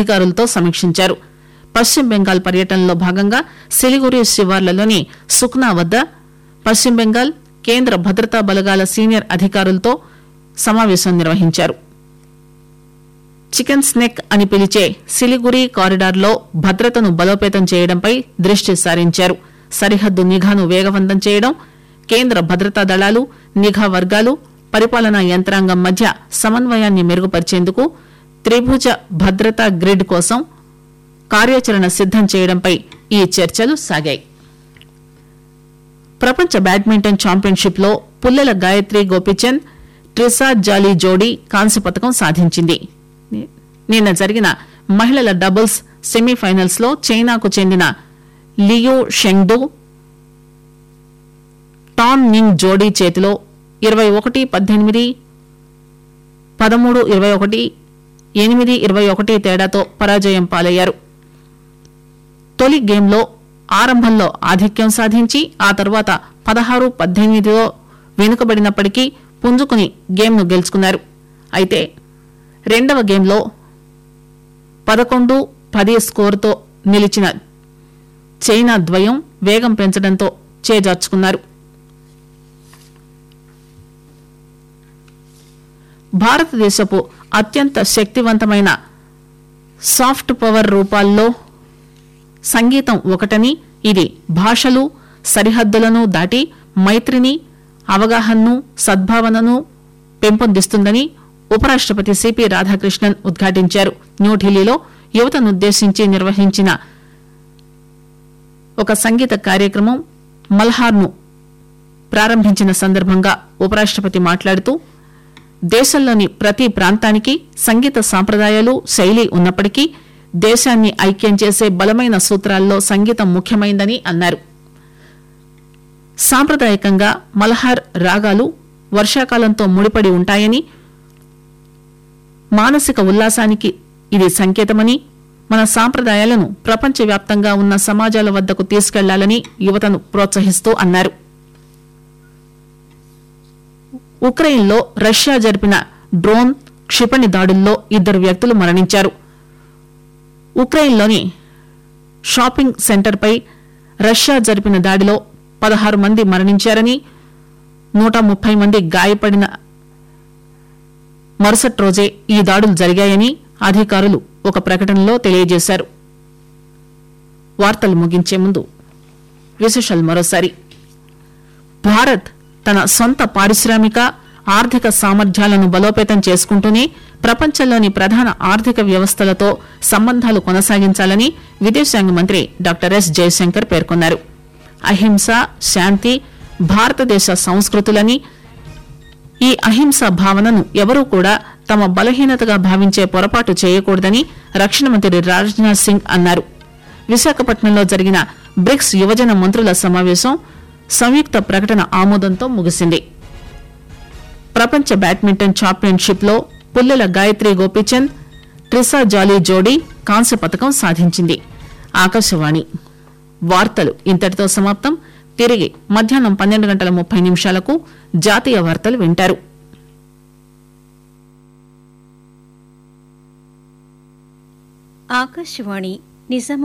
అధికారులతో సమీక్షించారు పశ్చిమ బెంగాల్ పర్యటనలో భాగంగా సిలిగురి శివార్లలోని సుఖ్నా వద్ద పశ్చిమ బెంగాల్ కేంద్ర భద్రతా బలగాల సీనియర్ అధికారులతో సమావేశం నిర్వహించారు చికెన్ స్నెక్ అని పిలిచే సిలిగురి కారిడార్లో భద్రతను బలోపేతం చేయడంపై దృష్టి సారించారు సరిహద్దు నిఘాను వేగవంతం చేయడం కేంద్ర భద్రతా దళాలు నిఘా వర్గాలు పరిపాలనా యంత్రాంగం మధ్య సమన్వయాన్ని మెరుగుపరిచేందుకు త్రిభుజ భద్రతా గ్రిడ్ కోసం కార్యాచరణ సిద్దం చేయడంపై ఈ చర్చలు సాగాయి ప్రపంచ బ్యాడ్మింటన్ ఛాంపియన్షిప్ లో పుల్లెల గాయత్రి గోపిచంద్ ట్రిసా జాలీ జోడీ కాంస్య పథకం సాధించింది నిన్న జరిగిన మహిళల డబుల్స్ సెమీఫైనల్స్ లో చైనాకు చెందిన లియూ షెంగ్డు టాన్ నింగ్ జోడీ చేతిలో ఇరవై ఒకటి పద్దెనిమిది పదమూడు ఇరవై ఒకటి ఎనిమిది ఇరవై ఒకటి తేడాతో పరాజయం పాలయ్యారు తొలి గేమ్లో ఆరంభంలో ఆధిక్యం సాధించి ఆ తర్వాత పదహారు పద్దెనిమిదిలో వెనుకబడినప్పటికీ పుంజుకుని గేమ్ను గెలుచుకున్నారు అయితే రెండవ గేమ్లో పదకొండు పది స్కోరుతో నిలిచిన చైనా ద్వయం వేగం పెంచడంతో చేజార్చుకున్నారు భారతదేశపు అత్యంత శక్తివంతమైన సాఫ్ట్ పవర్ రూపాల్లో సంగీతం ఒకటని ఇది భాషలు సరిహద్దులను దాటి మైత్రిని అవగాహనను సద్భావనను పెంపొందిస్తుందని ఉపరాష్టపతి సిపి రాధాకృష్ణన్ ఉద్ఘాటించారు న్యూఢిల్లీలో యువతనుద్దేశించి నిర్వహించిన ఒక సంగీత కార్యక్రమం మల్హార్ను ప్రారంభించిన సందర్భంగా ఉపరాష్టపతి మాట్లాడుతూ దేశంలోని ప్రతి ప్రాంతానికి సంగీత సాంప్రదాయాలు శైలి ఉన్నప్పటికీ దేశాన్ని ఐక్యం చేసే బలమైన సూత్రాల్లో సంగీతం ముఖ్యమైందని అన్నారు సాంప్రదాయకంగా మల్హార్ రాగాలు వర్షాకాలంతో ముడిపడి ఉంటాయని మానసిక ఉల్లాసానికి ఇది సంకేతమని మన సాంప్రదాయాలను ప్రపంచవ్యాప్తంగా ఉన్న సమాజాల వద్దకు తీసుకెళ్లాలని యువతను ప్రోత్సహిస్తూ అన్నారు ఉక్రెయిన్లో రష్యా జరిపిన డ్రోన్ క్షిపణి దాడుల్లో ఇద్దరు వ్యక్తులు మరణించారు ఉక్రెయిన్లోని షాపింగ్ సెంటర్పై రష్యా జరిపిన దాడిలో పదహారు మంది మరణించారని నూట ముప్పై మంది గాయపడిన మరుసటి రోజే ఈ దాడులు జరిగాయని అధికారులు ఒక ప్రకటనలో తెలియజేశారు వార్తలు ముగించే ముందు విశేషాలు మరోసారి భారత్ తన సొంత పారిశ్రామిక ఆర్థిక సామర్థ్యాలను బలోపేతం చేసుకుంటూనే ప్రపంచంలోని ప్రధాన ఆర్థిక వ్యవస్థలతో సంబంధాలు కొనసాగించాలని విదేశాంగ మంత్రి డాక్టర్ ఎస్ జయశంకర్ పేర్కొన్నారు అహింస శాంతి భారతదేశ సంస్కృతులని ఈ అహింస భావనను ఎవరూ కూడా తమ బలహీనతగా భావించే పొరపాటు చేయకూడదని రక్షణ మంత్రి రాజ్నాథ్ సింగ్ అన్నారు విశాఖపట్నంలో జరిగిన బ్రిక్స్ యువజన మంత్రుల సమావేశం సంయుక్త ప్రకటన ఆమోదంతో ముగిసింది ప్రపంచ బ్యాడ్మింటన్ ఛాంపియన్షిప్ లో పుల్లెల గాయత్రి గోపీచంద్ ట్రిసా జాలీ జోడీ కాంస్య పథకం సాధించింది ఆకాశవాణి వార్తలు ఇంతటితో సమాప్తం తిరిగి మధ్యాహ్నం పన్నెండు గంటల ముప్పై నిమిషాలకు జాతీయ వార్తలు వింటారు ఆకాశవాణి నిజాం